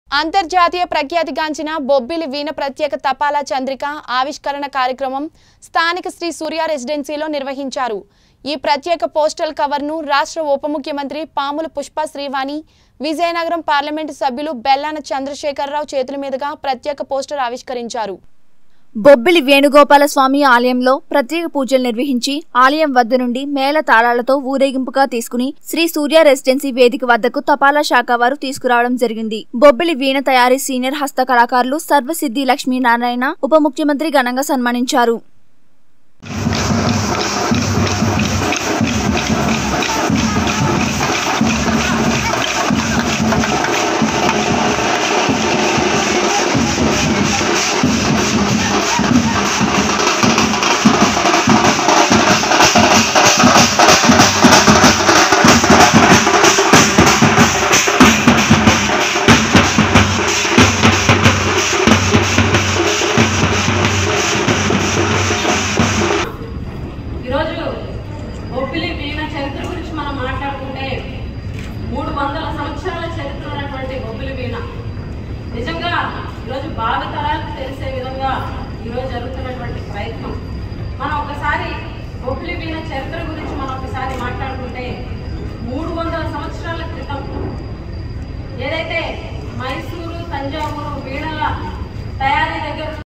అంతర్జాతీయ ప్రఖ్యాతిగాంచిన బొబ్బిలి వీణ ప్రత్యేక తపాలా చంద్రిక ఆవిష్కరణ కార్యక్రమం స్థానిక శ్రీ సూర్య రెసిడెన్సీలో నిర్వహించారు ఈ ప్రత్యేక పోస్టల్ కవర్ను రాష్ట్ర ఉప ముఖ్యమంత్రి పాముల పుష్ప శ్రీవాణి విజయనగరం పార్లమెంటు సభ్యులు బెల్లాన చంద్రశేఖరరావు చేతుల మీదుగా ప్రత్యేక పోస్టర్ ఆవిష్కరించారు బొబ్బిలి వేణుగోపాల స్వామి ఆలయంలో ప్రత్యేక పూజలు నిర్వహించి ఆలయం వద్ద నుండి మేళ తాళాలతో ఊరేగింపుగా తీసుకుని శ్రీ సూర్య రెసిడెన్సీ వేదిక వద్దకు తపాలా శాఖ వారు తీసుకురావడం జరిగింది బొబ్బిలి వీణ తయారీ సీనియర్ హస్త కళాకారులు సర్వసిద్ధి లక్ష్మీనారాయణ ఉప ముఖ్యమంత్రి ఘనంగా సన్మానించారు ఈరోజు బొబ్బిలి వీణ చరిత్ర గురించి మనం మాట్లాడుకుంటే మూడు వందల సంవత్సరాల చరిత్ర ఉన్నటువంటి బొబ్బిలి వీణ నిజంగా ఈరోజు భావితరాలకు తెలిసే విధంగా ఈరోజు జరుగుతున్నటువంటి ప్రయత్నం మనం ఒకసారి బొబ్బిలి వీణ చరిత్ర గురించి మనం ఒకసారి మాట్లాడుకుంటే మూడు వందల సంవత్సరాల క్రితం ఏదైతే మైసూరు తంజావూరు వీణల తయారీ దగ్గర